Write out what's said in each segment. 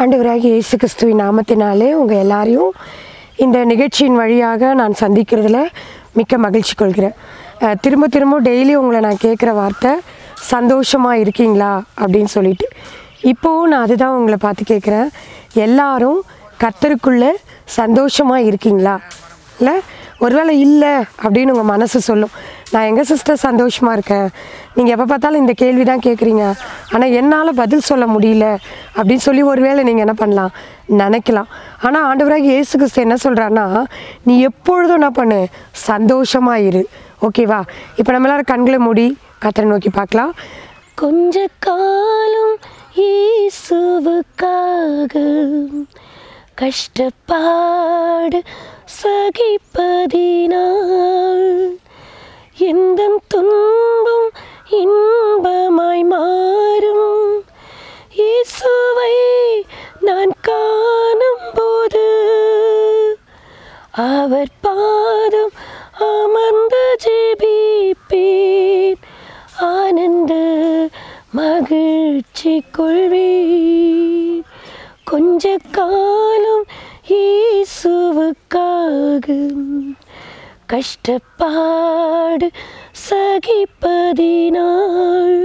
ஆண்டவராகிய இயேசு கிறிஸ்துவின் நாமத்தினாலே உங்கள் எல்லாரையும் இந்த நிகழ்ச்சியின் வழியாக நான் சந்திக்கிறதுல மிக்க மகிழ்ச்சி கொள்கிறேன் அஹ், திரும்ப திரும்ப டெய்லி உங்களை நான் கேட்குற வார்த்தை சந்தோஷமாக இருக்கீங்களா அப்படின்னு சொல்லிட்டு இப்போவும் நான் அதுதான் உங்களை பார்த்து கேட்குறேன் எல்லாரும் கர்த்தருக்குள்ளே சந்தோஷமாக இருக்கீங்களா இல்லை ஒருவேளை இல்லை அப்படின்னு உங்கள் மனசு சொல்லும் நான் எங்கள் சிஸ்டர் சந்தோஷமாக இருக்கேன் நீங்கள் எப்போ பார்த்தாலும் இந்த கேள்வி தான் கேட்குறீங்க ஆனால் என்னால் பதில் சொல்ல முடியல அப்படின்னு சொல்லி ஒருவேளை நீங்கள் என்ன பண்ணலாம் நினைக்கலாம் ஆனால் ஆண்டவராக இயேசு கிறிஸ்து என்ன சொல்கிறான்னா நீ எப்பொழுதும் என்ன பண்ணு சந்தோஷமாக இரு ஓகேவா இப்போ நம்ம எல்லாரும் கண்களை மூடி கத்தரை நோக்கி பார்க்கலாம் கொஞ்ச காலம் இயேசுவுக்காக கஷ்டப்பாடு சகிப்பதினால் எந்த துன்பம் இன்பமாய் மாறும் இயேசுவை நான் காணும்போது அவர் பாதம் அமர்ந்து ஜெபிப்பேன் ஆனந்த மகிழ்ச்சி கொள்வேன் கொஞ்ச காலம் இயேசுவுக்காக கஷ்டப்பாடு சகிப்பதினால்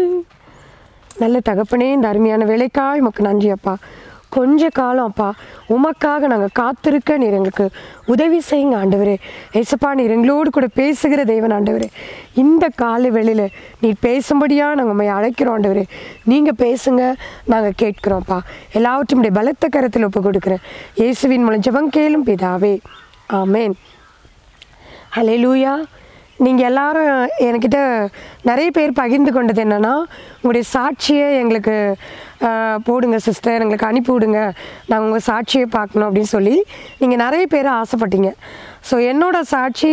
நல்ல தகப்பனே இந்த அருமையான வேலைக்காய் உமக்கு நன்றி அப்பா கொஞ்ச காலம் அப்பா உமக்காக நாங்கள் காத்திருக்க நீர் எங்களுக்கு உதவி செய்யுங்க ஆண்டவரே ஏசப்பா நீர் எங்களோடு கூட பேசுகிற தேவன் ஆண்டவரே இந்த கால வேளையில் நீர் பேசும்படியாக நாங்கள் உண்மை அழைக்கிறோம் ஆண்டவரே நீங்கள் பேசுங்க நாங்கள் கேட்குறோம்ப்பா எல்லாவற்றும் உடைய பலத்த கரத்தில் ஒப்பு கொடுக்குறேன் இயேசுவின் மூலம் ஜெபம் கேளும் பிதாவே ஆமேன் ஹalleluya நீங்கள் எல்லாரும் என்கிட்ட நிறைய பேர் பகிர்ந்து கொண்டது என்னென்னா உங்களுடைய சாட்சியை எங்களுக்கு ஆஹ், போடுங்க சிஸ்டர் எங்களுக்கு அனுப்பி விடுங்க நாங்கள் உங்கள் சாட்சியை பார்க்கணும் அப்படின்னு சொல்லி நீங்கள் நிறைய பேர் ஆசைப்பட்டீங்க ஸோ என்னோட சாட்சி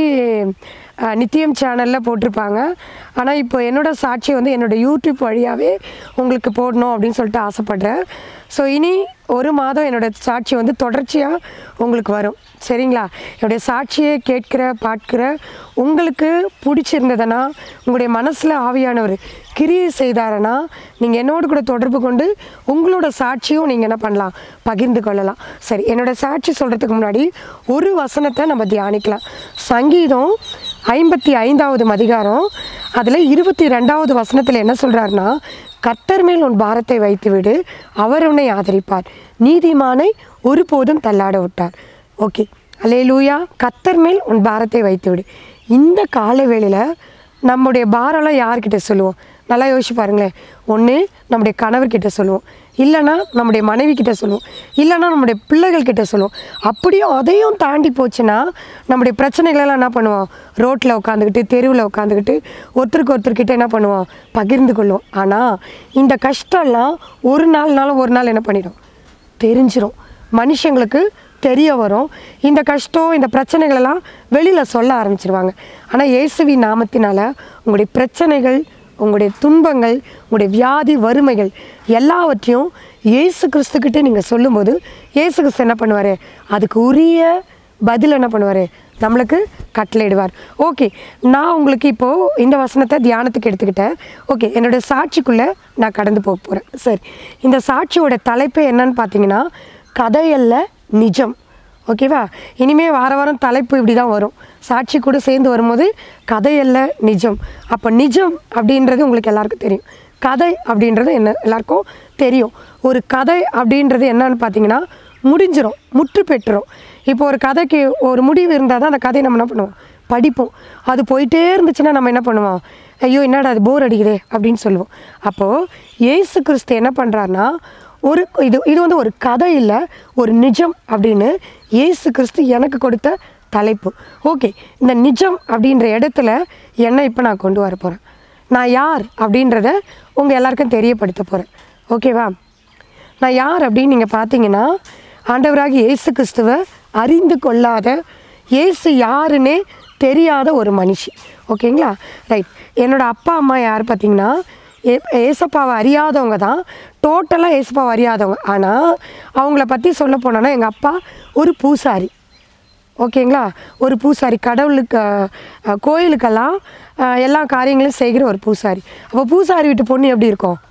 ஆஹ், நித்தியம் சேனலில் போட்டிருப்பாங்க ஆனால் இப்போ என்னோட சாட்சி வந்து என்னோட யூடியூப் வழியாகவே உங்களுக்கு போடணும் அப்படின்னு சொல்லிட்டு ஆசைப்பட்றேன் ஸோ இனி ஒரு மாதம் என்னோட சாட்சி வந்து தொடர்ச்சியாக உங்களுக்கு வரும் சரிங்களா என்னுடைய சாட்சியை கேட்கிற பார்க்கிற உங்களுக்கு பிடிச்சிருந்ததுன்னா உங்களுடைய மனசில் ஆவியானவர் கிரியை செய்தாரனா நீங்கள் என்னோடு கூட தொடர்பு கொண்டு உங்களோட சாட்சியும் நீங்கள் என்ன பண்ணலாம் பகிர்ந்து கொள்ளலாம் சரி என்னோட சாட்சி சொல்கிறதுக்கு முன்னாடி ஒரு வசனத்தை நம்ம தியானிக்கலாம் சங்கீதம் ஐம்பத்தி ஐந்தாவது அதிகாரம் அதில் இருபத்தி ரெண்டாவது வசனத்தில் என்ன சொல்கிறாருன்னா கர்த்தர் மேல் உன் பாரத்தை வைத்து விடு அவர் உன்னை ஆதரிப்பார் நீதிமானை ஒருபோதும் தள்ளாட விட்டார் ஓகே அல்லேலூயா கர்த்தர் மேல் உன் பாரத்தை வைத்து விடு இந்த கால வேளையில் நம்முடைய பாரம்லாம் யார்கிட்ட சொல்லுவோம் நல்லா யோசிச்சு பாருங்களேன் ஒன்று நம்முடைய கணவர்கிட்ட சொல்லுவோம் இல்லைன்னா நம்முடைய மனைவி கிட்ட சொல்லுவோம் இல்லைன்னா நம்முடைய பிள்ளைகள் கிட்ட சொல்லுவோம் அப்படியும் அதையும் தாண்டி போச்சுன்னா நம்முடைய பிரச்சனைகளெல்லாம் என்ன பண்ணுவோம் ரோட்டில் உட்காந்துக்கிட்டு தெருவில் உட்காந்துக்கிட்டு ஒருத்தருக்கு ஒருத்தர்கிட்ட என்ன பண்ணுவோம் பகிர்ந்து கொள்வோம் ஆனால் இந்த கஷ்டம்லாம் ஒரு நாள்னாலும் ஒரு நாள் என்ன பண்ணிடும் தெரிஞ்சிரும் மனுஷங்களுக்கு தெரிய வரும் இந்த கஷ்டம் இந்த பிரச்சனைகளெல்லாம் வெளியில் சொல்ல ஆரம்பிச்சிருவாங்க ஆனால் இயேசுவின் நாமத்தினால உங்களுடைய பிரச்சனைகள் உங்களுடைய துன்பங்கள் உங்களுடைய வியாதி வறுமைகள் எல்லாவற்றையும் இயேசு கிறிஸ்துக்கிட்ட நீங்கள் சொல்லும்போது இயேசு கிறிஸ்து என்ன பண்ணுவார் அதுக்கு உரிய பதில் என்ன பண்ணுவார் நம்மளுக்கு கட்டளையிடுவார் ஓகே நான் உங்களுக்கு இப்போது இந்த வசனத்தை தியானத்துக்கு எடுத்துக்கிட்டேன் ஓகே என்னோட சாட்சிக்குள்ளே நான் கடந்து போக போகிறேன் சரி இந்த சாட்சியோட தலைப்பு என்னன்னு பார்த்தீங்கன்னா கதையல்ல நிஜம் ஓகேவா இனிமே வார வாரம் தலைப்பு இப்படி தான் வரும் சாட்சி கூட சேர்ந்து வரும்போது கதையல்ல நிஜம் அப்போ நிஜம் அப்படின்றது உங்களுக்கு எல்லாருக்கும் தெரியும் கதை அப்படின்றது என்ன எல்லாருக்கும் தெரியும் ஒரு கதை அப்படின்றது என்னன்னு பார்த்தீங்கன்னா முடிஞ்சிரும் முற்று பெற்றுரும் இப்போ ஒரு கதைக்கு ஒரு முடிவு இருந்தால் தான் அந்த கதையை நம்ம என்ன பண்ணுவோம் படிப்போம் அது போயிட்டே இருந்துச்சுன்னா நம்ம என்ன பண்ணுவோம் ஐயோ என்னடா அது போர் அடிக்குதே அப்படின்னு சொல்லுவோம் அப்போது இயேசு கிறிஸ்து என்ன பண்ணுறாருன்னா ஒரு இது இது வந்து ஒரு கதை இல்லை ஒரு நிஜம் அப்படின்னு இயேசு கிறிஸ்து எனக்கு கொடுத்த தலைப்பு ஓகே இந்த நிஜம் அப்படின்ற இடத்துல என்ன இப்போ நான் கொண்டு வர போகிறேன் நான் யார் அப்படின்றத உங்கள் எல்லாருக்கும் தெரியப்படுத்த போகிறேன் ஓகேவா நான் யார் அப்படின்னு நீங்கள் பார்த்தீங்கன்னா ஆண்டவராகி இயேசு கிறிஸ்துவை அறிந்து கொள்ளாத இயேசு யாருன்னே தெரியாத ஒரு மனுஷி ஓகேங்களா ரைட் என்னோட அப்பா அம்மா யார் பார்த்தீங்கன்னா ஏ ஏசப்பாவை அறியாதவங்க தான் டோட்டலாக ஏசப்பாவை அறியாதவங்க ஆனால் அவங்கள பற்றி சொல்ல போனோன்னா எங்கள் அப்பா ஒரு பூசாரி ஓகேங்களா ஒரு பூசாரி கடவுளுக்கு அஹ், கோயிலுக்கெல்லாம் அஹ், எல்லா காரியங்களும் செய்கிற ஒரு பூசாரி அப்போ பூசாரி வீட்டு பொண்ணு எப்படி இருக்கும்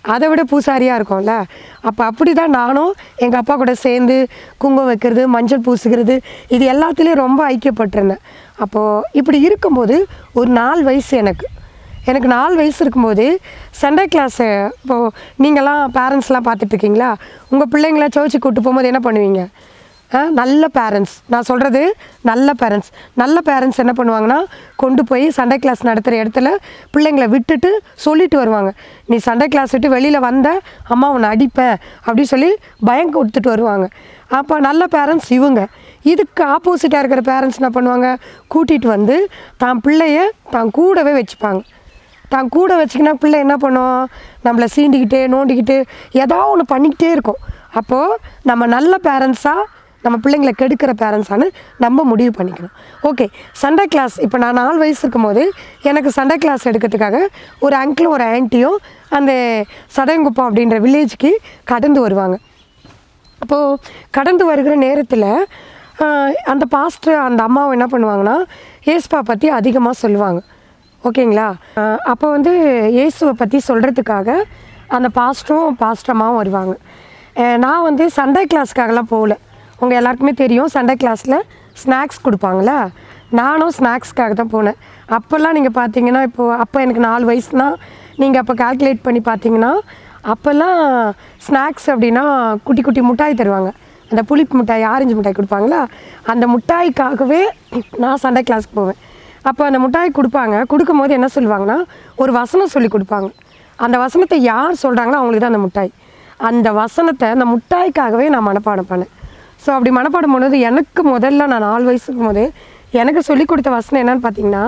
அதை விட பூசாரியாக இருக்கும்ல அப்போ அப்படி தான் நானும் எங்கள் அப்பா கூட சேர்ந்து குங்குமம் வைக்கிறது மஞ்சள் பூசுகிறது இது எல்லாத்துலேயும் ரொம்ப ஐக்கியப்பட்டிருந்தேன் அப்போது இப்படி இருக்கும்போது ஒரு நாலு வயசு எனக்கு எனக்கு நாலு வயசு இருக்கும்போது சண்டே கிளாஸு இப்போது நீங்களாம் பேரண்ட்ஸ்லாம் பார்த்துட்ருக்கீங்களா உங்கள் பிள்ளைங்கள சர்ச்சுக்கு கூட்டு போகும்போது என்ன பண்ணுவீங்க ஆ, நல்ல பேரண்ட்ஸ் நான் சொல்கிறது நல்ல பேரண்ட்ஸ் நல்ல பேரண்ட்ஸ் என்ன பண்ணுவாங்கன்னா கொண்டு போய் சண்டே கிளாஸ் நடத்துகிற இடத்துல பிள்ளைங்களை விட்டுட்டு சொல்லிட்டு வருவாங்க நீ சண்டே கிளாஸ் விட்டு வெளியில் வந்த அம்மா உன்னை அடிப்பேன் அப்படின்னு சொல்லி பயம் கொடுத்துட்டு வருவாங்க அப்போ நல்ல பேரண்ட்ஸ் இவங்க இதுக்கு ஆப்போசிட்டாக இருக்கிற பேரண்ட்ஸ் என்ன பண்ணுவாங்க கூட்டிகிட்டு வந்து தான் பிள்ளைய தான் கூடவே வச்சுப்பாங்க தான் கூட வச்சுக்கினா பிள்ளை என்ன பண்ணும் நம்மளை சீண்டிக்கிட்டு நோண்டிக்கிட்டு ஏதோ ஒன்று பண்ணிக்கிட்டே இருக்கும் அப்போது நம்ம நல்ல பேரண்ட்ஸாக நம்ம பிள்ளைங்களை கெடுக்கிற பேரண்ட்ஸான்னு நம்ம முடிவு பண்ணிக்கணும் ஓகே சண்டே கிளாஸ் இப்போ நான் நாலு வயசு இருக்கும்போது எனக்கு சண்டே கிளாஸ் எடுக்கிறதுக்காக ஒரு அங்கிளும் ஒரு ஆன்ட்டியும் அந்த சடையங்குப்பம் அப்படின்ற வில்லேஜுக்கு கடந்து வருவாங்க அப்போது கடந்து வருகிற நேரத்தில் அந்த பாஸ்டர் அந்த அம்மாவை என்ன பண்ணுவாங்கன்னா ஏசுப்பா பற்றி அதிகமாக சொல்லுவாங்க ஓகேங்களா ஆஹ் அப்போ வந்து இயேசுவை பற்றி சொல்கிறதுக்காக அந்த பாஸ்டரும் பாஸ்டமாவும் வருவாங்க ஆஹ் நான் வந்து சண்டே கிளாஸ்க்காகலாம் போகல உங்கள் எல்லாருக்குமே தெரியும் சண்டே கிளாஸில் ஸ்நாக்ஸ் கொடுப்பாங்களா நானும் ஸ்நாக்ஸ்க்காக தான் போனேன் அப்போல்லாம் நீங்கள் பார்த்தீங்கன்னா இப்போது அப்போ எனக்கு நாலு வயசுனா நீங்கள் அப்போ கால்குலேட் பண்ணி பார்த்தீங்கன்னா அப்போல்லாம் ஸ்நாக்ஸ் அப்படின்னா குட்டி குட்டி மிட்டாய் தருவாங்க அந்த புளிப்பு மிட்டாய் ஆரஞ்சு மிட்டாய் கொடுப்பாங்களா அந்த மிட்டாய்க்காகவே நான் சண்டே கிளாஸ்க்கு போவேன் அப்போ அந்த மிட்டாய் கொடுப்பாங்க கொடுக்கும்போது என்ன சொல்லுவாங்கன்னா ஒரு வசனம் சொல்லி கொடுப்பாங்க அந்த வசனத்தை யார் சொல்கிறாங்களோ அவங்களுக்கு தான் அந்த மிட்டாய் அந்த வசனத்தை அந்த மிட்டாய்க்காகவே நான் மனப்பாடம் பண்ணேன் ஸோ அப்படி மனப்பாடம் பண்ணும்போது எனக்கு முதல்ல நான் நாலு வயசுக்கு போது எனக்கு சொல்லி கொடுத்த வசனம் என்னன்னு பார்த்தீங்கன்னா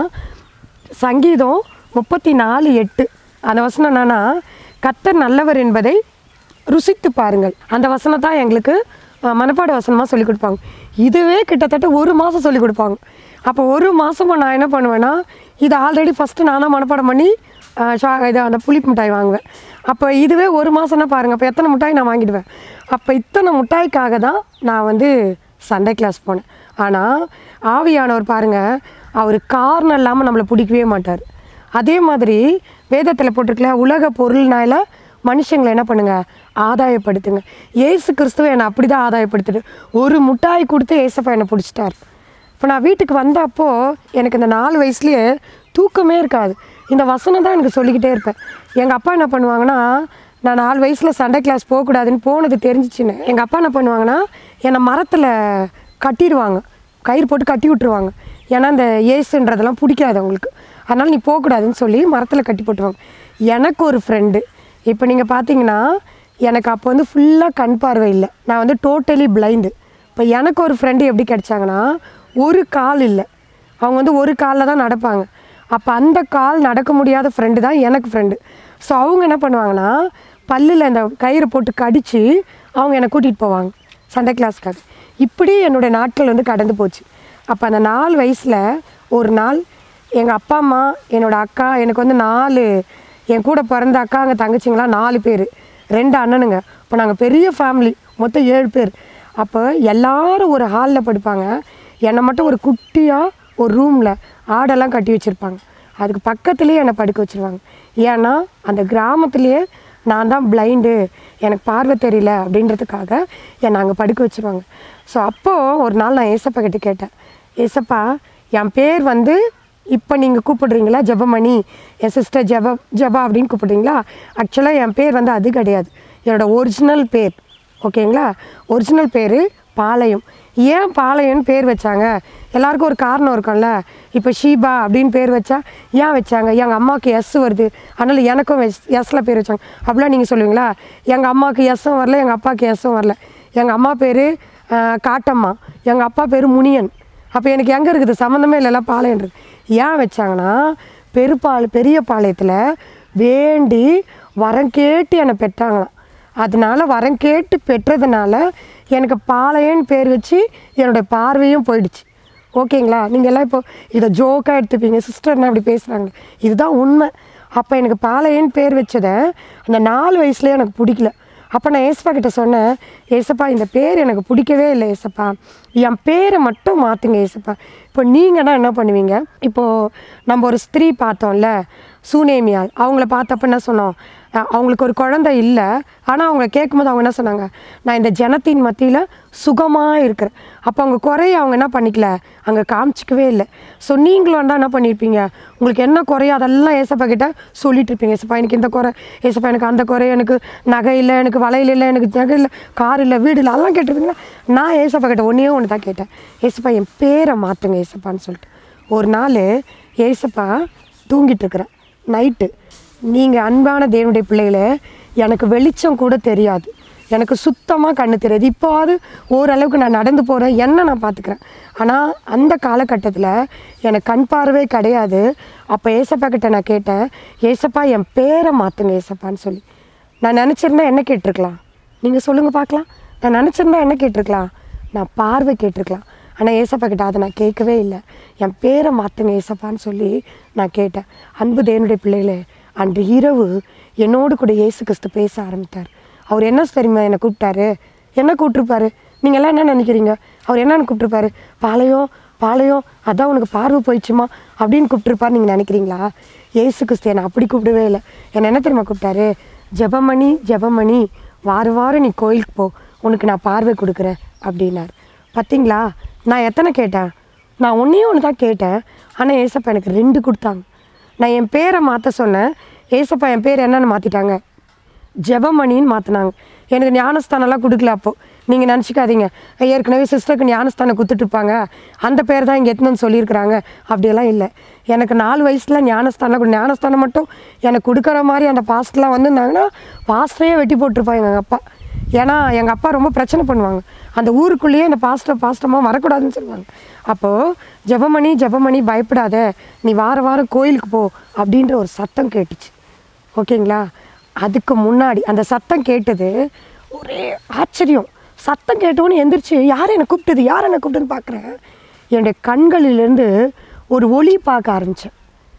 சங்கீதம் முப்பத்தி நாலு எட்டு அந்த வசனம் என்னன்னா கத்தர் நல்லவர் என்பதை ருசித்து பாருங்கள் அந்த வசனம் தான் எங்களுக்கு அஹ், மனப்பாட வசனமாக சொல்லி கொடுப்பாங்க இதுவே கிட்டத்தட்ட ஒரு மாதம் சொல்லி கொடுப்பாங்க அப்போ ஒரு மாதமா நான் என்ன பண்ணுவேன்னா இது ஆல்ரெடி ஃபஸ்ட்டு நானாக மனப்பாடம் பண்ணி அஹ், ஷா இது அந்த புளிப்பு மிட்டாய் வாங்குவேன் அப்போ இதுவே ஒரு மாதம்னா பாருங்கள் அப்போ எத்தனை மிட்டாய் நான் வாங்கிடுவேன் அப்போ இத்தனை மிட்டாய்க்காக தான் நான் வந்து சண்டே கிளாஸ் போனேன் ஆனால் ஆவியானவர் பாருங்கள் அவர் காரணம் இல்லாமல் நம்மளை பிடிக்கவே மாட்டார் அதே மாதிரி வேதத்தில் போட்டிருக்கல உலக பொருள்னால மனுஷங்களை என்ன பண்ணுங்க ஆதாயப்படுத்துங்க ஏசு கிறிஸ்துவை என்னை அப்படி தான் ஆதாயப்படுத்துது ஒரு முட்டாய் கொடுத்து ஏசப்பா என்னை பிடிச்சிட்டார் இப்போ நான் வீட்டுக்கு வந்தப்போ எனக்கு இந்த நாலு வயசுலேயே தூக்கமே இருக்காது இந்த வசனம் தான் எனக்கு சொல்லிக்கிட்டே இருப்பேன் எங்கள் அப்பா என்ன பண்ணுவாங்கன்னா நான் நாலு வயசில் சண்டே கிளாஸ் போகக்கூடாதுன்னு போனது தெரிஞ்சிச்சுன்னு எங்கள் அப்பா என்ன பண்ணுவாங்கன்னா என்னை மரத்தில் கட்டிடுவாங்க கயிறு போட்டு கட்டி விட்டுருவாங்க ஏன்னா இந்த ஏசுன்றதெல்லாம் பிடிக்காது அவங்களுக்கு அதனால் நீ போகக்கூடாதுன்னு சொல்லி மரத்தில் கட்டி போட்டுருவாங்க எனக்கு ஒரு ஃப்ரெண்டு இப்போ நீங்கள் பார்த்தீங்கன்னா எனக்கு அப்போ வந்து ஃபுல்லாக கண் பார்வை இல்லை நான் வந்து டோட்டலி பிளைண்டு இப்போ எனக்கு ஒரு ஃப்ரெண்டு எப்படி கிடைச்சாங்கன்னா ஒரு கால் இல்லை அவங்க வந்து ஒரு காலில் தான் நடப்பாங்க அப்போ அந்த கால் நடக்க முடியாத ஃப்ரெண்டு தான் எனக்கு ஃப்ரெண்டு ஸோ அவங்க என்ன பண்ணுவாங்கன்னா பல்லில் இந்த கயிறு போட்டு கடித்து அவங்க என்னை கூட்டிகிட்டு போவாங்க சண்டே கிளாஸ்க்காக இப்படி என்னுடைய நாட்கள் வந்து கடந்து போச்சு அப்போ அந்த நாலு வயசில் ஒரு நாள் எங்கள் அப்பா அம்மா என்னோடய அக்கா எனக்கு வந்து நாலு என் கூட பிறந்த அக்காங்க தங்கச்சிங்களாம் நாலு பேர் ரெண்டு அண்ணனுங்க இப்போ நாங்கள் பெரிய ஃபேமிலி மொத்தம் ஏழு பேர் அப்போ எல்லாரும் ஒரு ஹாலில் படுப்பாங்க என்னை மட்டும் ஒரு குட்டியாக ஒரு ரூமில் ஆடெல்லாம் கட்டி வச்சுருப்பாங்க அதுக்கு பக்கத்துலேயே என்னை படுக்க வச்சுருவாங்க ஏன்னா அந்த கிராமத்துலேயே நான் தான் பிளைண்டு எனக்கு பார்வை தெரியல அப்படின்றதுக்காக என்னை அங்கே படுக்க வச்சுருவாங்க ஸோ அப்போது ஒரு நாள் நான் ஏசப்பா கிட்ட கேட்டேன் ஏசப்பா என் பேர் வந்து இப்போ நீங்கள் கூப்பிடுறீங்களா ஜெபமணி என் சிஸ்டர் ஜெப ஜெபா அப்படின்னு கூப்பிடுறீங்களா ஆக்சுவலாக என் பேர் வந்து அது கிடையாது என்னோட ஒரிஜினல் பேர் ஓகேங்களா ஒரிஜினல் பேர் பாளையம் ஏன் பாளையம்னு பேர் வச்சாங்க எல்லாருக்கும் ஒரு காரணம் இருக்கும்ல இப்போ ஷீபா அப்படின்னு பேர் வச்சா ஏன் வச்சாங்க எங்கள் அம்மாவுக்கு எஸ் வருது அதனால் எனக்கும் எஸ் எஸ்ல பேர் வச்சாங்க அப்படிலாம் நீங்கள் சொல்லுவீங்களா எங்கள் அம்மாவுக்கு எஸ்ஸும் வரல எங்கள் அப்பாவுக்கு எஸ்ஸும் வரல எங்கள் அம்மா பேர் காட்டம்மா எங்கள் அப்பா பேர் முனியன் அப்போ எனக்கு எங்கே இருக்குது சம்மந்தமே இல்லைல்ல பாளையன்றது ஏன் வச்சாங்கன்னா பெருப்பாள் பெரிய பாளையத்தில் வேண்டி வரம் கேட்டு என்னை பெற்றாங்களாம் அதனால வரம் கேட்டு பெற்றதுனால எனக்கு பாளையன்னு பேர் வச்சு என்னோட பார்வையும் போயிடுச்சு ஓகேங்களா நீங்கள் எல்லாம் இப்போ இதை ஜோக்காக எடுத்துப்பீங்க சிஸ்டர்னா அப்படி பேசுகிறாங்க இதுதான் உண்மை அப்போ எனக்கு பாளையன்னு பேர் வச்சதை அந்த நாலு வயசுலேயே எனக்கு பிடிக்கல அப்போ நான் ஏசப்பா கிட்ட சொன்னேன் ஏசப்பா இந்த பேர் எனக்கு பிடிக்கவே இல்லை ஏசப்பா என் பேரை மட்டும் மாற்றுங்க ஏசப்பா இப்போ நீங்கன்னா என்ன பண்ணுவீங்க இப்போது நம்ம ஒரு ஸ்திரீ பார்த்தோம்ல சூனேமியால் அவங்கள பார்த்தப்ப என்ன சொன்னோம் அஹ் அவங்களுக்கு ஒரு குழந்தை இல்லை ஆனால் அவங்க கேட்கும்போது அவங்க என்ன சொன்னாங்க நான் இந்த ஜனத்தின் மத்தியில் சுகமாக இருக்கிறேன் அப்போ அவங்க குறைய அவங்க என்ன பண்ணிக்கல அங்கே காமிச்சிக்கவே இல்லை ஸோ நீங்களும் வந்தால் என்ன பண்ணியிருப்பீங்க உங்களுக்கு என்ன குறையோ அதெல்லாம் ஏசப்பா கிட்ட சொல்லிட்டு இருப்பீங்க ஏசப்பா எனக்கு இந்த குறை ஏசப்பா எனக்கு அந்த குறை எனக்கு நகை இல்லை எனக்கு வளையல் இல்லை எனக்கு நகை இல்லை கார் இல்லை வீடு இல்லை அதெல்லாம் கேட்டிருப்பீங்களா நான் ஏசப்பா கிட்ட ஒன்றே ஒன்று தான் கேட்டேன் ஏசப்பா என் பேரை மாற்றுங்க ஏசப்பான்னு சொல்லிட்டு ஒரு நாள் ஏசப்பா தூங்கிட்டு இருக்கிறேன் நைட்டு நீங்கள் அன்பான தேவனுடைய பிள்ளைகளே எனக்கு வெளிச்சம் கூட தெரியாது எனக்கு சுத்தமாக கண்ணு தெரியாது இப்போவாது ஓரளவுக்கு நான் நடந்து போகிறேன் என்ன நான் பார்த்துக்கிறேன் ஆனால் அந்த காலகட்டத்தில் எனக்கு கண் பார்வை கிடையாது அப்போ ஏசப்பா கிட்ட நான் கேட்டேன் ஏசப்பா என் பேரை மாற்றுங்க ஏசப்பான்னு சொல்லி நான் நினச்சிருந்தா என்ன கேட்டிருக்கலாம் நீங்கள் சொல்லுங்கள் பார்க்கலாம் நான் நினச்சிருந்தா என்ன கேட்டிருக்கலாம் நான் பார்வை கேட்டிருக்கலாம் ஆனால் ஏசப்பா கிட்ட அதை நான் கேட்கவே இல்லை என் பேரை மாற்றுங்க ஏசப்பான்னு சொல்லி நான் கேட்டேன் அன்பு தேவனுடைய பிள்ளைகளே அன்று இரவு என்னோடு கூட இயேசு கிறிஸ்து பேச ஆரம்பித்தார் அவர் என்ன தெரியுமா என்னை கூப்பிட்டாரு என்ன கூப்பிட்ருப்பாரு நீங்கள் எல்லாம் என்ன நினைக்கிறீங்க அவர் என்னன்னு கூப்பிட்ருப்பாரு பாளையம் பாளையம் அதான் உனக்கு பார்வை போயிடுச்சுமா அப்படின்னு கூப்பிட்ருப்பாரு நீங்கள் நினைக்கிறீங்களா ஏசு கிறிஸ்து என்னை அப்படி கூப்பிடவே இல்லை என்னை என்ன தெரியுமா கூப்பிட்டாரு ஜெபமணி ஜெபமணி வார வாரம் நீ கோயிலுக்கு போ உனக்கு நான் பார்வை கொடுக்குறேன் அப்படின்னார் பார்த்தீங்களா நான் எத்தனை கேட்டேன் நான் ஒன்றே ஒன்று தான் கேட்டேன் ஆனால் ஏசப்பா எனக்கு ரெண்டு கொடுத்தாங்க நான் என் பேரை மாற்ற சொன்னேன் ஏசப்பா என் பேர் என்னன்னு மாற்றிட்டாங்க ஜெபமணின்னு மாற்றினாங்க எனக்கு ஞானஸ்தானம்லாம் கொடுக்கல அப்போ நீங்கள் நினச்சிக்காதீங்க ஏற்கனவே சிஸ்டருக்கு ஞானஸ்தானம் கொடுத்துட்ருப்பாங்க அந்த பேர் தான் இங்கே எத்தனை சொல்லியிருக்கிறாங்க அப்படியெல்லாம் இல்லை எனக்கு நாலு வயசில் ஞானஸ்தானம் கொடு- ஞானஸ்தானம் மட்டும் எனக்கு கொடுக்குற மாதிரி அந்த பாஸ்ட்லாம் வந்திருந்தாங்கன்னா பாஸ்டரையே வெட்டி போட்டிருப்பாங்க எங்கள் அப்பா ஏன்னா எங்கள் அப்பா ரொம்ப பிரச்சனை பண்ணுவாங்க அந்த ஊருக்குள்ளேயே இந்த பாஸ்டர் பாஸ்டமாக வரக்கூடாதுன்னு சொல்லுவாங்க அப்போது ஜெபமணி ஜெபமணி பயப்படாத நீ வார வாரம் கோயிலுக்கு போ அப்படின்ற ஒரு சத்தம் கேட்டுச்சு ஓகேங்களா அதுக்கு முன்னாடி அந்த சத்தம் கேட்டது ஒரே ஆச்சரியம் சத்தம் கேட்டோன்னு எந்திரிச்சு யார் என்னை கூப்பிட்டது யார் என்னை கூப்பிட்டுன்னு பார்க்குறேன் என்னுடைய கண்களிலிருந்து ஒரு ஒளி பார்க்க ஆரம்பித்தேன்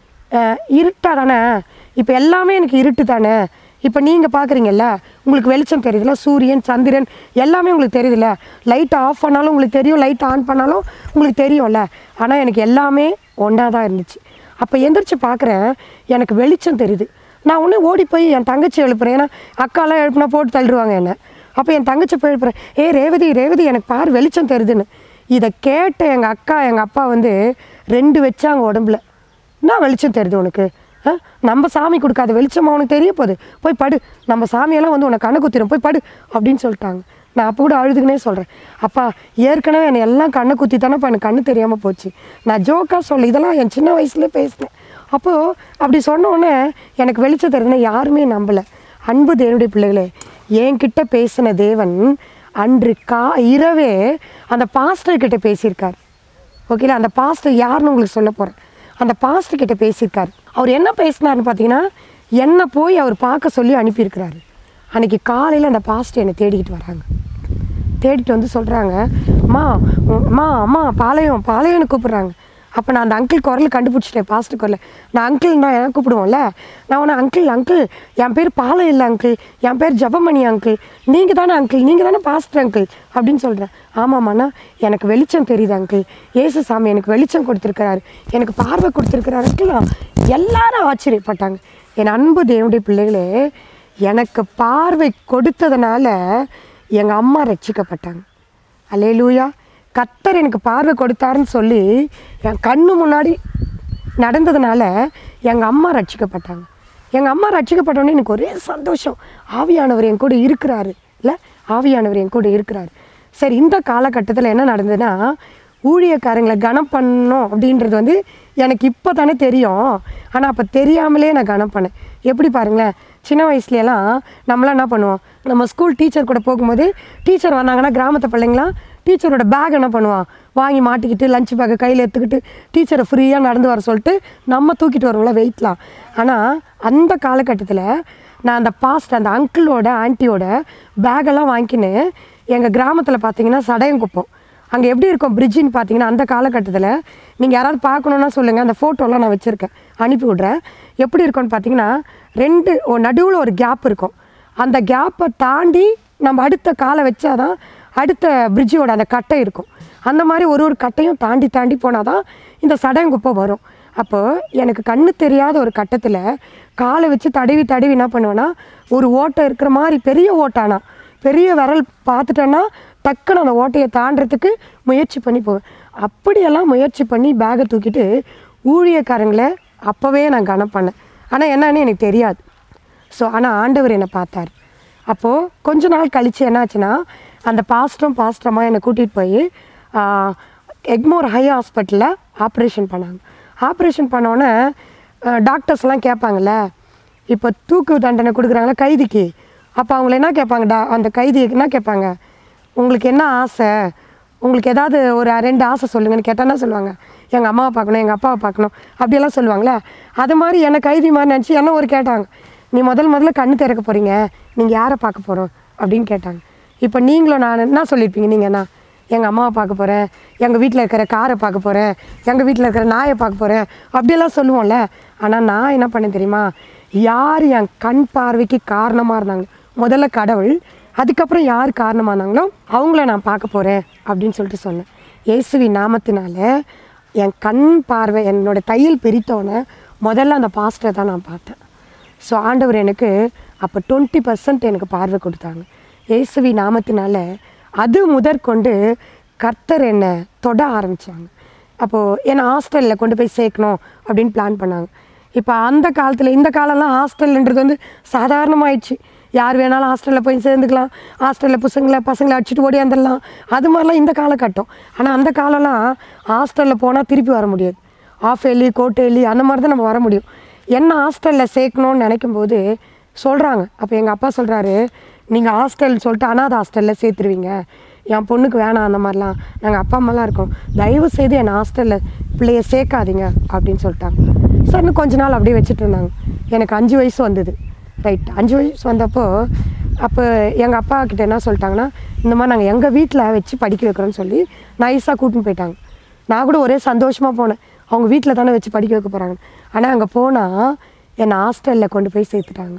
இருட்டா தானே இப்போ எல்லாமே எனக்கு இருட்டு தானே இப்போ நீங்கள் பார்க்குறீங்கல்ல உங்களுக்கு வெளிச்சம் தெரியுதுல்ல சூரியன் சந்திரன் எல்லாமே உங்களுக்கு தெரியுதுல்ல லைட் ஆஃப் பண்ணாலும் உங்களுக்கு தெரியும் லைட் ஆன் பண்ணாலும் உங்களுக்கு தெரியும்ல ஆனால் எனக்கு எல்லாமே ஒன்றா தான் இருந்துச்சு அப்போ எந்திரிச்சு பார்க்குறேன் எனக்கு வெளிச்சம் தெரியுது நான் உடனே ஓடி போய் என் தங்கச்சி எழுப்புறேன் ஏன்னா அக்காலாம் எழுப்புனா போட்டு தள்ளிடுவாங்க என்ன அப்போ என் தங்கச்சி போய் எழுப்புறேன் ஏ ரேவதி ரேவதி எனக்கு பார் வெளிச்சம் தெரியுதுன்னு இதை கேட்ட எங்கள் அக்கா எங்கள் அப்பா வந்து ரெண்டு வச்சாங்க உடம்புல என்ன வெளிச்சம் தெரியுது உனக்கு ஆ நம்ம சாமி கொடுக்காத வெளிச்சமா உனக்கு தெரிய போகுது போய் படு நம்ம சாமியெல்லாம் வந்து உனக்கு கண்ணு குத்திரும் போய் படு அப்படின்னு சொல்லிட்டாங்க நான் அப்போ கூட அழுதுக்குனே சொல்கிறேன் அப்பா ஏற்கனவே என்னை எல்லாம் கண்ணை குத்தி தானேப்பா எனக்கு கண்ணு தெரியாமல் போச்சு நான் ஜோக்காக சொல்ல இதெல்லாம் என் சின்ன வயசுலேயே பேசினேன் அப்போது அப்படி சொன்ன உடனே எனக்கு வெளிச்சம் தெரியுதுன்னா யாருமே நம்பலை அன்பு தேவனுடைய பிள்ளைகளே என்கிட்ட பேசின தேவன் அன்று கா இரவே அந்த பாஸ்டர் கிட்ட பேசியிருக்கார் ஓகேல அந்த பாஸ்டர் யாருன்னு உங்களுக்கு சொல்ல போகிறேன் அந்த பாஸ்டர் கிட்ட பேசியிருக்காரு அவர் என்ன பேசினாருன்னு பார்த்தீங்கன்னா என்னை போய் அவர் பார்க்க சொல்லி அனுப்பியிருக்கிறாரு அன்னைக்கு காலையில் அந்த பாஸ்டர் என்னை தேடிக்கிட்டு வராங்க தேடிட்டு வந்து சொல்கிறாங்க அம்மா உ- அம்மா அம்மா பாளையம் பாளையம்னு கூப்பிட்றாங்க அப்போ நான் அந்த அங்கிள் குரல் கண்டுபிடிச்சிட்டேன் பாஸ்ட் குரல் நான் அங்கிள் நான் என்ன கூப்பிடுவோம்ல நான் உன்னை அங்கிள் அங்கிள் என் பேர் பாளையம் இல்லை அங்கிள் என் பேர் ஜபமணி அங்கிள் நீங்கள் தானே அங்கிள் நீங்கள் தானே பாஸ்டர் அங்கிள் அப்படின்னு சொல்கிறேன் ஆமாம்மாண்ணா எனக்கு வெளிச்சம் தெரியுது அங்கிள் ஏசு சாமி எனக்கு வெளிச்சம் கொடுத்துருக்கிறாரு எனக்கு பார்வை கொடுத்துருக்கிறாரு அங்கிள் எல்லாரும் ஆச்சரியப்பட்டாங்க என் அன்பு தேவனுடைய பிள்ளைகளே எனக்கு பார்வை கொடுத்ததுனால எங்கள் அம்மா ரட்சிக்கப்பட்டாங்க அல்லேலூயா கத்தர் எனக்கு பார்வை கொடுத்தாருன்னு சொல்லி என் கண்ணு முன்னாடி நடந்ததுனால எங்கள் அம்மா ரட்சிக்கப்பட்டாங்க எங்கள் அம்மா ரட்சிக்கப்பட்டோன்னே எனக்கு ஒரே சந்தோஷம் ஆவியானவர் என் கூட இருக்கிறாரு இல்லை ஆவியானவர் என் கூட இருக்கிறாரு சரி இந்த காலகட்டத்தில் என்ன நடந்ததுன்னா ஊழியக்காரங்களை கனம் பண்ணணும் அப்படின்றது வந்து எனக்கு இப்போ தானே தெரியும் ஆனால் அப்போ தெரியாமலே நான் கனம் பண்ணேன் எப்படி பாருங்களேன் சின்ன வயசுலலாம் நம்மளாம் என்ன பண்ணுவோம் நம்ம ஸ்கூல் டீச்சர் கூட போகும்போது டீச்சர் வந்தாங்கன்னா கிராமத்து பிள்ளைங்களாம் டீச்சரோட பேக் என்ன பண்ணுவான் வாங்கி மாட்டிக்கிட்டு லஞ்ச் பேக்கை கையில் எடுத்துக்கிட்டு டீச்சரை ஃப்ரீயாக நடந்து வர சொல்லிட்டு நம்ம தூக்கிட்டு வருவோம்ல வெயிட்லாம் ஆனால் அந்த காலகட்டத்தில் நான் அந்த பாஸ்ட் அந்த அங்கிளோட ஆன்ட்டியோட பேக்கெல்லாம் வாங்கிக்கின்னு எங்கள் கிராமத்தில் பார்த்தீங்கன்னா சடையங்குப்பம் அங்கே எப்படி இருக்கும் பிரிட்ஜின்னு பார்த்தீங்கன்னா அந்த காலகட்டத்தில் நீங்கள் யாராவது பார்க்கணுன்னா சொல்லுங்கள் அந்த ஃபோட்டோலாம் நான் வச்சுருக்கேன் அனுப்பி விட்றேன் எப்படி இருக்கும்னு பார்த்தீங்கன்னா ரெண்டு நடுவில் ஒரு கேப் இருக்கும் அந்த கேப்பை தாண்டி நம்ம அடுத்த காலை வச்சாதான் அடுத்த பிரிட்ஜோட அந்த கட்டை இருக்கும் அந்த மாதிரி ஒரு ஒரு கட்டையும் தாண்டி தாண்டி போனால் தான் இந்த சடங்குப்பை வரும் அப்போ எனக்கு கண்ணு தெரியாத ஒரு கட்டத்தில் காலை வச்சு தடவி தடவி என்ன பண்ணுவேன்னா ஒரு ஓட்டை இருக்கிற மாதிரி பெரிய ஓட்டானா பெரிய விரல் பார்த்துட்டேன்னா டக்குன்னு அந்த ஓட்டையை தாண்டறதுக்கு முயற்சி பண்ணி போவேன் அப்படியெல்லாம் முயற்சி பண்ணி பேகை தூக்கிட்டு ஊழியக்காரங்களை அப்போவே நான் கனம் பண்ணேன் ஆனால் என்னன்னு எனக்கு தெரியாது ஸோ ஆனால் ஆண்டவர் என்னை பார்த்தார் அப்போது கொஞ்ச நாள் கழித்து என்னாச்சுன்னா அந்த பாஸ்டரும் பாஸ்டரமாக என்னை கூட்டிகிட்டு போய் எக்மோர் ஹை ஹாஸ்பிட்டலில் ஆப்ரேஷன் பண்ணாங்க ஆப்ரேஷன் பண்ணோன்னே டாக்டர்ஸ்லாம் கேட்பாங்கல்ல இப்போ தூக்கு தண்டனை கொடுக்குறாங்களா கைதிக்கு அப்போ அவங்கள என்ன கேட்பாங்க டா அந்த கைதி என்ன கேட்பாங்க உங்களுக்கு என்ன ஆசை உங்களுக்கு ஏதாவது ஒரு ரெண்டு ஆசை சொல்லுங்கன்னு கேட்டால் என்ன சொல்லுவாங்க எங்கள் அம்மாவை பார்க்கணும் எங்கள் அப்பாவை பார்க்கணும் அப்படியெல்லாம் சொல்லுவாங்களே அது மாதிரி என்னை கைதி மாதிரி நினச்சி என்ன ஒரு கேட்டாங்க நீ முதல் முதல்ல கண்ணு திறக்க போகிறீங்க நீங்கள் யாரை பார்க்க போகிறோம் அப்படின்னு கேட்டாங்க இப்போ நீங்களும் நான் என்ன சொல்லியிருப்பீங்க நீங்கள் என்ன எங்கள் அம்மாவை பார்க்க போகிறேன் எங்கள் வீட்டில் இருக்கிற காரை பார்க்க போகிறேன் எங்கள் வீட்டில் இருக்கிற நாயை பார்க்க போகிறேன் அப்படியெல்லாம் சொல்லுவோம்ல ஆனால் நான் என்ன பண்ணேன் தெரியுமா யார் என் கண் பார்வைக்கு காரணமாக இருந்தாங்க முதல்ல கடவுள் அதுக்கப்புறம் யார் காரணமாக இருந்தாங்களோ அவங்கள நான் பார்க்க போகிறேன் அப்படின்னு சொல்லிட்டு சொன்னேன் இயேசுவி நாமத்தினால என் கண் பார்வை என்னோட தையல் பிரித்தோன்னே முதல்ல அந்த பாஸ்டரை தான் நான் பார்த்தேன் ஸோ ஆண்டவர் எனக்கு அப்போ டுவெண்ட்டி பர்சன்ட் எனக்கு பார்வை கொடுத்தாங்க இயேசுவி நாமத்தினால அது முதற்கொண்டு கர்த்தர் என்னை தொட ஆரம்பித்தாங்க அப்போது என்னை ஹாஸ்டலில் கொண்டு போய் சேர்க்கணும் அப்படின்னு பிளான் பண்ணாங்க இப்போ அந்த காலத்தில் இந்த காலம்லாம் ஹாஸ்டல்ன்றது வந்து சாதாரணமாயிடுச்சு யார் வேணாலும் ஹாஸ்டலில் போய் சேர்ந்துக்கலாம் ஹாஸ்டலில் பசங்களை பசங்களை அடிச்சுட்டு ஓடியாந்துடலாம் அது மாதிரிலாம் இந்த காலகட்டம் ஆனால் அந்த காலம்லாம் ஹாஸ்டலில் போனால் திருப்பி வர முடியாது ஆஃப் எலி கோட் எலி அந்த மாதிரி தான் நம்ம வர முடியும் என்ன ஹாஸ்டலில் சேர்க்கணும்னு நினைக்கும் போது சொல்கிறாங்க அப்போ எங்கள் அப்பா சொல்கிறாரு நீங்கள் ஹாஸ்டல் சொல்லிட்டு அனாதை ஹாஸ்டலில் சேர்த்துருவீங்க என் பொண்ணுக்கு வேணாம் அந்த மாதிரிலாம் நாங்கள் அப்பா அம்மாலாம் இருக்கோம் தயவு செய்து என்னை ஹாஸ்டலில் பிள்ளைய சேர்க்காதீங்க அப்படின்னு சொல்லிட்டாங்க சரின்னு கொஞ்ச நாள் அப்படியே வச்சுட்டு இருந்தாங்க எனக்கு அஞ்சு வயசு வந்தது ரைட் அஞ்சு வயசு வந்தப்போ அப்போ எங்கள் அப்பா கிட்ட என்ன சொல்லிட்டாங்கன்னா இந்த மாதிரி நாங்கள் எங்கள் வீட்டில் வச்சு படிக்க வைக்கிறோன்னு சொல்லி நைஸாக கூட்டின்னு போயிட்டாங்க நான் கூட ஒரே சந்தோஷமாக போனேன் அவங்க வீட்டில் தானே வச்சு படிக்க வைக்க போகிறாங்க ஆனால் அங்கே போனால் என்னை ஹாஸ்டலில் கொண்டு போய் சேர்த்துட்டாங்க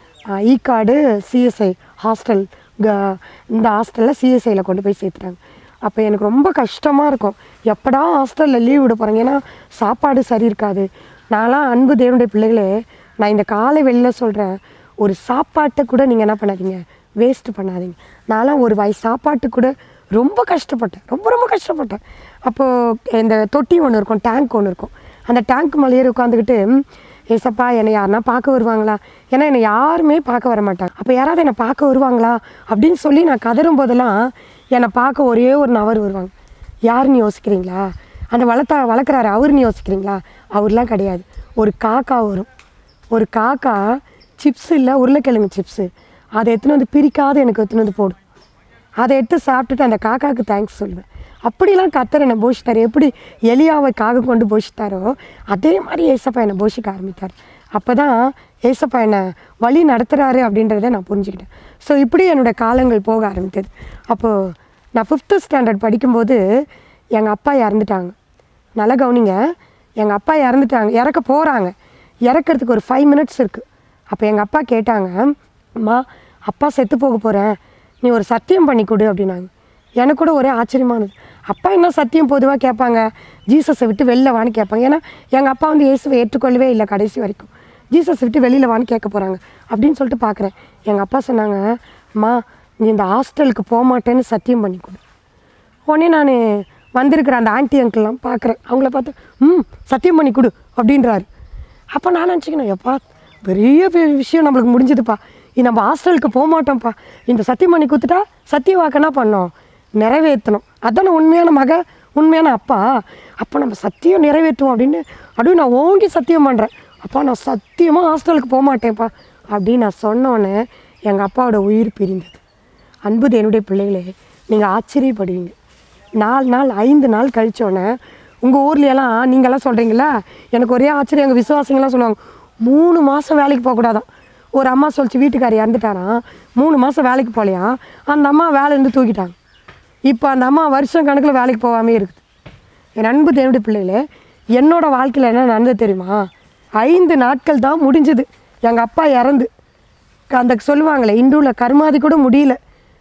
ஈகாடு சிஎஸ்ஐ ஹாஸ்டல் க இந்த ஹாஸ்டலில் சிஎஸ்ஐயில் கொண்டு போய் சேர்த்துட்டாங்க அப்போ எனக்கு ரொம்ப கஷ்டமாக இருக்கும் எப்படா ஹாஸ்டலில் லீவ் விட போகிறாங்க ஏன்னா சாப்பாடு சரி இருக்காது நான்லாம் அன்பு தேவனுடைய பிள்ளைகளே நான் இந்த காலை வெளியில் சொல்கிறேன் ஒரு சாப்பாட்டை கூட நீங்கள் என்ன பண்ணாதீங்க வேஸ்ட் பண்ணாதீங்க நான்லாம் ஒரு வாய் சாப்பாட்டு கூட ரொம்ப கஷ்டப்பட்டேன் ரொம்ப ரொம்ப கஷ்டப்பட்டேன் அப்போது இந்த தொட்டி ஒன்று இருக்கும் டேங்க் ஒன்று இருக்கும் அந்த டேங்க் மேலே ஏறி உட்காந்துக்கிட்டு ஏசப்பா என்னை யாருன்னா பார்க்க வருவாங்களா ஏன்னா என்னை யாருமே பார்க்க வர மாட்டாங்க அப்போ யாராவது என்னை பார்க்க வருவாங்களா அப்படின்னு சொல்லி நான் கதறும் போதெல்லாம் என்னை பார்க்க ஒரே ஒரு நபர் வருவாங்க யாருன்னு யோசிக்கிறீங்களா அந்த வளர்த்தா வளர்க்குறாரு அவருன்னு யோசிக்கிறீங்களா அவர்லாம் கிடையாது ஒரு காக்கா வரும் ஒரு காக்கா சிப்ஸ் இல்லை உருளைக்கிழங்கு சிப்ஸு அதை எடுத்துன்னு வந்து பிரிக்காத எனக்கு எடுத்துன்னு வந்து போடும் அதை எடுத்து சாப்பிட்டுட்டு அந்த காக்காவுக்கு தேங்க்ஸ் சொல்லுவேன் அப்படிலாம் கத்தர் என்னை போஷித்தார் எப்படி எலியாவை காக கொண்டு போஷித்தாரோ அதே மாதிரி ஏசப்பா என்னை போஷிக்க ஆரம்பித்தார் அப்போ தான் ஏசப்பா என்னை வழி நடத்துகிறாரு அப்படின்றத நான் புரிஞ்சுக்கிட்டேன் ஸோ இப்படி என்னோட காலங்கள் போக ஆரம்பித்தது அப்போது நான் ஃபிஃப்த்து ஸ்டாண்டர்ட் படிக்கும்போது எங்கள் அப்பா இறந்துட்டாங்க நல்லா கவனிங்க எங்கள் அப்பா இறந்துட்டாங்க இறக்க போகிறாங்க இறக்கிறதுக்கு ஒரு ஃபைவ் மினிட்ஸ் இருக்குது அப்போ எங்கள் அப்பா கேட்டாங்க அம்மா அப்பா செத்து போக போகிறேன் நீ ஒரு சத்தியம் பண்ணி கொடு அப்படின்னாங்க எனக்கு கூட ஒரே ஆச்சரியமானது அப்பா என்ன சத்தியம் பொதுவாக கேட்பாங்க ஜீசஸை விட்டு வெளில வான்னு கேட்பாங்க ஏன்னா எங்கள் அப்பா வந்து இயேசுவை ஏற்றுக்கொள்ளவே இல்லை கடைசி வரைக்கும் ஜீசஸ் விட்டு வெளியில் வான்னு கேட்க போகிறாங்க அப்படின்னு சொல்லிட்டு பார்க்குறேன் எங்கள் அப்பா சொன்னாங்க அம்மா நீ இந்த ஹாஸ்டலுக்கு போக மாட்டேன்னு சத்தியம் பண்ணி கொடு உடனே நான் வந்திருக்கிற அந்த ஆன்ட்டி அங்கிள்லாம் பார்க்குறேன் அவங்கள பார்த்து ம் சத்தியம் பண்ணி கொடு அப்படின்றாரு அப்போ நான் நினச்சிக்கணும் எப்பா பெரிய பெரிய விஷயம் நம்மளுக்கு முடிஞ்சதுப்பா இது நம்ம ஹாஸ்டலுக்கு போக மாட்டோம்ப்பா இந்த சத்தியம் பண்ணி கொடுத்துட்டா சத்திய வாக்கனா பண்ணோம் நிறைவேற்றணும் அதானே உண்மையான மக உண்மையான அப்பா அப்போ நம்ம சத்தியம் நிறைவேற்றுவோம் அப்படின்னு அப்படியே நான் ஓங்கி சத்தியம் பண்ணுறேன் அப்பா நான் சத்தியமாக ஹாஸ்டலுக்கு போக மாட்டேன்ப்பா அப்படின்னு நான் சொன்னோன்னே எங்கள் அப்பாவோட உயிர் பிரிந்தது அன்பு என்னுடைய பிள்ளைகளே நீங்கள் ஆச்சரியப்படுவீங்க நாலு நாள் ஐந்து நாள் கழிச்சோன்னே உங்கள் ஊர்லையெல்லாம் நீங்கள்லாம் சொல்கிறீங்களா எனக்கு ஒரே ஆச்சரியம் எங்கள் விசுவாசிங்கெல்லாம் சொல்லுவாங்க மூணு மாதம் வேலைக்கு போகக்கூடாதான் ஒரு அம்மா சொல்லிச்சு வீட்டுக்காரி இறந்துட்டாராம் மூணு மாதம் வேலைக்கு போகலையா அந்த அம்மா வேலையிருந்து தூக்கிட்டாங்க இப்போ அந்த அம்மா வருஷம் கணக்கில் வேலைக்கு போகாமே இருக்குது என் அன்பு தேவனுடைய பிள்ளைகளே என்னோட வாழ்க்கையில் என்ன நடந்தது தெரியுமா ஐந்து நாட்கள் தான் முடிஞ்சது எங்கள் அப்பா இறந்து அந்த சொல்லுவாங்களே இந்துவில் கருமாதி கூட முடியல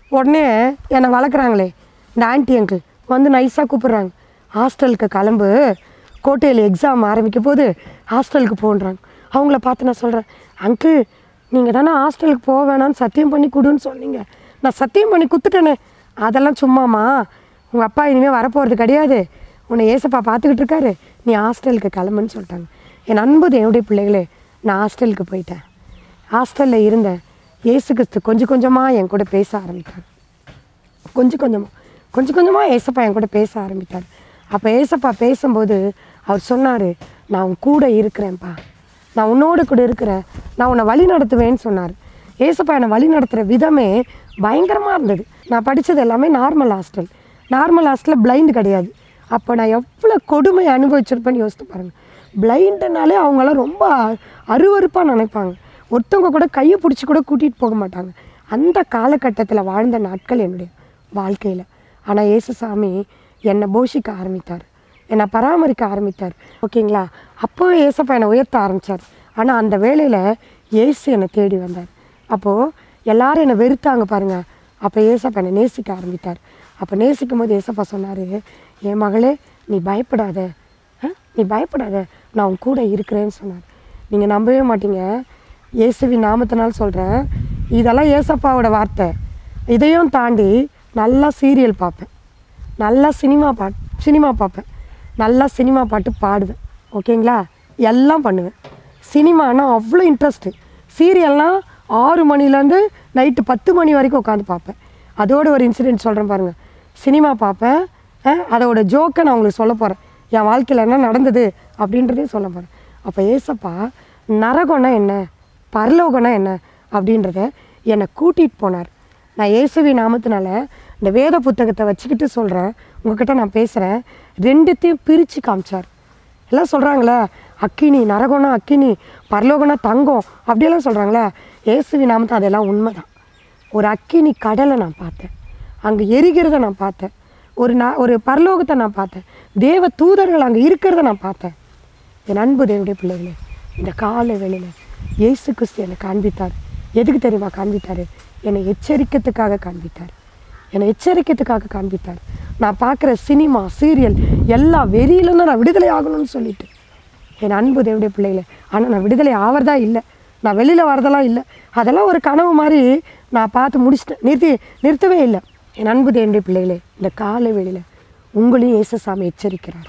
உடனே என்னை வளர்க்குறாங்களே இந்த ஆன்ட்டி அங்கிள் வந்து நைஸாக கூப்பிட்றாங்க ஹாஸ்டலுக்கு கிளம்பு கோட்டையில் எக்ஸாம் ஆரம்பிக்க போது ஹாஸ்டலுக்கு போன்றாங்க அவங்கள பார்த்து நான் சொல்கிறேன் அங்கிள் நீங்கள் தானே ஹாஸ்டலுக்கு போக வேணாம்னு சத்தியம் பண்ணி கொடுன்னு சொன்னீங்க நான் சத்தியம் பண்ணி கொடுத்துட்டேனே அதெல்லாம் சும்மாம்மா உங்கள் அப்பா இனிமேல் வரப்போகிறது கிடையாது உன்னை ஏசப்பா பார்த்துக்கிட்டு இருக்காரு நீ ஹாஸ்டலுக்கு கிளம்புன்னு சொல்லிட்டாங்க என் அன்பு என்னுடைய பிள்ளைகளே நான் ஹாஸ்டலுக்கு போயிட்டேன் ஹாஸ்டலில் இருந்தேன் ஏசு கிறிஸ்து கொஞ்சம் கொஞ்சமாக என் கூட பேச ஆரம்பித்தார் கொஞ்சம் கொஞ்சமாக கொஞ்சம் கொஞ்சமாக ஏசப்பா என் கூட பேச ஆரம்பித்தார் அப்போ ஏசப்பா பேசும்போது அவர் சொன்னார் நான் உன் கூட இருக்கிறேன்ப்பா நான் உன்னோட கூட இருக்கிறேன் நான் உன்னை வழி நடத்துவேன்னு சொன்னார் ஏசப்பா என்னை வழி நடத்துகிற விதமே பயங்கரமாக இருந்தது நான் படித்தது எல்லாமே நார்மல் ஹாஸ்டல் நார்மல் ஹாஸ்டலில் பிளைண்டு கிடையாது அப்போ நான் எவ்வளோ கொடுமை அனுபவிச்சிருப்பேன்னு யோசித்து பாருங்கள் பிளைண்டுனாலே அவங்களாம் ரொம்ப அருவருப்பாக நினைப்பாங்க ஒருத்தவங்க கூட கையை பிடிச்சி கூட கூட்டிகிட்டு போக மாட்டாங்க அந்த காலகட்டத்தில் வாழ்ந்த நாட்கள் என்னுடைய வாழ்க்கையில் ஆனால் இயேசுசாமி என்னை போஷிக்க ஆரம்பித்தார் என்னை பராமரிக்க ஆரம்பித்தார் ஓகேங்களா அப்போ ஏசப்பா என்னை உயர்த்த ஆரம்பித்தார் ஆனால் அந்த வேளையில் இயேசு என்னை தேடி வந்தார் அப்போது எல்லாரும் என்னை வெறுத்தாங்க பாருங்க அப்போ ஏசப்பா என்னை நேசிக்க ஆரம்பித்தார் அப்போ நேசிக்கும் போது ஏசப்பா சொன்னார் என் மகளே நீ பயப்படாத ஆ? நீ பயப்படாத நான் உன் கூட இருக்கிறேன்னு சொன்னார் நீங்கள் நம்பவே மாட்டீங்க இயேசுவி நாமத்தினால் சொல்கிறேன் இதெல்லாம் ஏசப்பாவோட வார்த்தை இதையும் தாண்டி நல்லா சீரியல் பார்ப்பேன் நல்லா சினிமா பாட் சினிமா பார்ப்பேன் நல்லா சினிமா பாட்டு பாடுவேன் ஓகேங்களா எல்லாம் பண்ணுவேன் சினிமானா அவ்வளோ இன்ட்ரெஸ்ட்டு சீரியல்னால் ஆறு மணிலேருந்து நைட்டு பத்து மணி வரைக்கும் உட்காந்து பார்ப்பேன் அதோட ஒரு இன்சிடென்ட் சொல்கிறேன் பாருங்கள் சினிமா பார்ப்பேன் அஹ், அதோட ஜோக்கை நான் உங்களுக்கு சொல்ல போகிறேன் என் வாழ்க்கையில் என்ன நடந்தது அப்படின்றதையும் சொல்ல போகிறேன் அப்போ ஏசப்பா நரகம்னா என்ன பரலோகம்னா என்ன அப்படின்றத என்னை கூட்டிகிட்டு போனார் நான் இயேசுவி நாமத்தினால இந்த வேத புத்தகத்தை வச்சுக்கிட்டு சொல்கிறேன் உங்ககிட்ட நான் பேசுகிறேன் ரெண்டுத்தையும் பிரித்து காமிச்சார் எல்லாம் சொல்கிறாங்களே அக்கினி நரகம்னா அக்கினி பரலோகம்னா தங்கம் அப்படியெல்லாம் சொல்கிறாங்களே இயேசுவி நாமத்தை அதெல்லாம் உண்மைதான் ஒரு அக்கினி கடலை நான் பார்த்தேன் அங்கே எரிகிறத நான் பார்த்தேன் ஒரு நான் ஒரு பரலோகத்தை நான் பார்த்தேன் தேவ தூதர்கள் அங்கே இருக்கிறத நான் பார்த்தேன் என் அன்பு தேவனுடைய பிள்ளைகளே இந்த காலை வேளையில் இயேசு கிறிஸ்து என்னை காண்பித்தார் எதுக்கு தெரியுமா காண்பித்தார் என்னை எச்சரிக்கிறதுக்காக காண்பித்தார் என்னை எச்சரிக்கிறதுக்காக காண்பித்தார் நான் பார்க்குற சினிமா சீரியல் எல்லா வெறியிலேருந்து நான் விடுதலை ஆகணும்னு சொல்லிட்டு என் அன்பு தேவனுடைய பிள்ளைகளே ஆனால் நான் விடுதலை ஆவறதா இல்லை நான் வெளியில் வரதெல்லாம் இல்லை அதெல்லாம் ஒரு கனவு மாதிரி நான் பார்த்து முடிச்சிட்டேன் நிறுத்தி நிறுத்தவே இல்லை என் அன்பு தேவனுடைய பிள்ளைகளே இந்த காலை வேளையில் உங்களையும் இயேசுசாமி எச்சரிக்கிறார்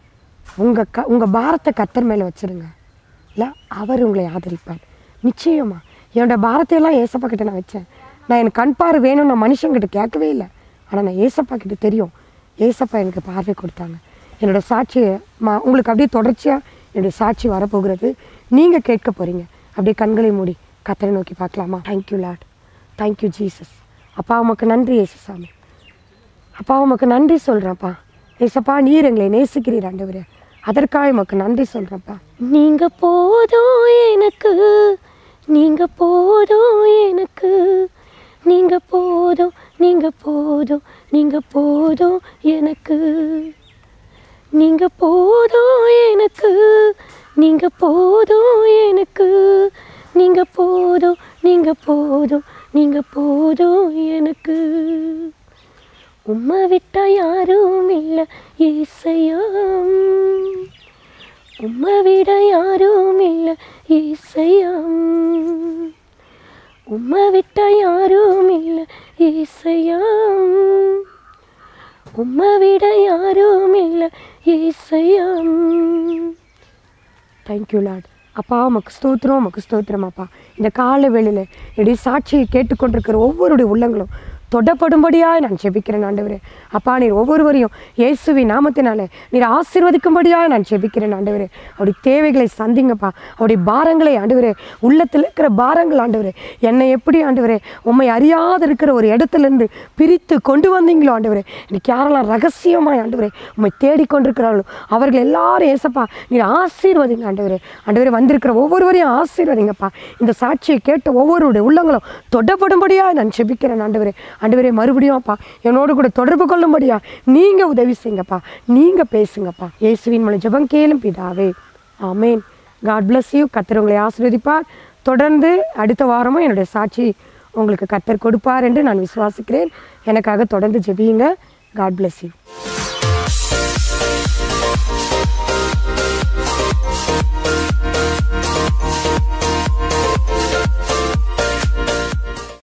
உங்கள் க உங்கள் பாரத்தை கத்தர் மேலே வச்சிருங்க இல்லை அவர் உங்களை ஆதரிப்பார் நிச்சயமா என்னோட பாரத்தையெல்லாம் ஏசப்பா கிட்ட நான் வச்சேன் நான் எனக்கு கண் பார்வை வேணும் நான் மனுஷங்கிட்ட கேட்கவே இல்லை ஆனால் நான் ஏசப்பா கிட்ட தெரியும் ஏசப்பா எனக்கு பார்வை கொடுத்தாங்க என்னோட சாட்சியை மா உங்களுக்கு அப்படியே தொடர்ச்சியாக என்னுடைய சாட்சி வரப்போகிறது நீங்கள் கேட்க போகிறீங்க அப்படியே கண்களை மூடி கத்தரை நோக்கி பார்க்கலாமா தேங்க்யூ லாட் தேங்க்யூ ஜீசஸ் அப்பா உமக்கு நன்றி ஏசுசாமி அப்பா உமக்கு நன்றி சொல்கிறேன்ப்பா ஏசப்பா நீர் எங்களை நேசிக்கிறீர் ஆண்டவரே அதற்காக உமக்கு நன்றி சொல்கிறேன்ப்பா நீங்க போதும் எனக்கு நீங்க போதும் எனக்கு நீங்க போதும் நீங்க போதும் நீங்க போதும் எனக்கு நீங்க போதும் எனக்கு நீங்க போதும் எனக்கு நீங்க போதும் நீங்க போதும் நீங்க போதும் எனக்கு உம்மை விட்டா யாரும் இல்லை இசையாம் உம்மை விட யாரும் இல்லை இசையாம் உம்மை விட்ட யாரும் இல்லை இசையாம் உம்மை விட யாரும் இல்லை இசையாம் தேங்க்யூ லாட் அப்பா உமக்கு ஸ்தோத்திரம் உமக்கு ஸ்தோத்திரம் அப்பா இந்த கால வேளையில் என்னுடைய சாட்சியை கேட்டுக்கொண்டிருக்கிற ஒவ்வொருடைய உள்ளங்களும் தொடப்படும்படியாக நான் ஜெபிக்கிறேன் ஆண்டவரே அப்பா நீர் ஒவ்வொருவரையும் இயேசுவி நாமத்தினாலே நீர் ஆசீர்வதிக்கும்படியாக நான் ஜெபிக்கிறேன் ஆண்டவரே அவருடைய தேவைகளை சந்திங்கப்பா அவருடைய பாரங்களை ஆண்டவரே உள்ளத்தில் இருக்கிற பாரங்கள் ஆண்டவரே என்னை எப்படி ஆண்டவரே உம்மை அறியாத இருக்கிற ஒரு இடத்துலேருந்து பிரித்து கொண்டு வந்தீங்களோ ஆண்டவரே இன்னைக்கு யாரெல்லாம் ரகசியமாய் ஆண்டவரே உம்மை தேடிக்கொண்டிருக்கிறார்களோ அவர்கள் எல்லாரும் ஏசப்பா நீர் ஆசீர்வதிங்க ஆண்டவரே ஆண்டவரே வந்திருக்கிற ஒவ்வொருவரையும் ஆசீர்வதிங்கப்பா இந்த சாட்சியை கேட்ட ஒவ்வொருடைய உள்ளங்களும் தொடப்படும்படியா நான் செபிக்கிறேன் ஆண்டவரே ஆண்டவரே மறுபடியும் அப்பா என்னோடு கூட தொடர்பு கொள்ளும்படியா நீங்கள் உதவி செய்யுங்கப்பா நீங்கள் பேசுங்கப்பா இயேசுவின் மூலம் ஜெபம் கேளும் பிதாவே ஆமேன் காட் bless யூ கர்த்தர் உங்களை ஆசீர்வதிப்பார் தொடர்ந்து அடுத்த வாரமும் என்னுடைய சாட்சி உங்களுக்கு கர்த்தர் கொடுப்பார் என்று நான் விசுவாசிக்கிறேன் எனக்காக தொடர்ந்து ஜெபியுங்க காட் bless you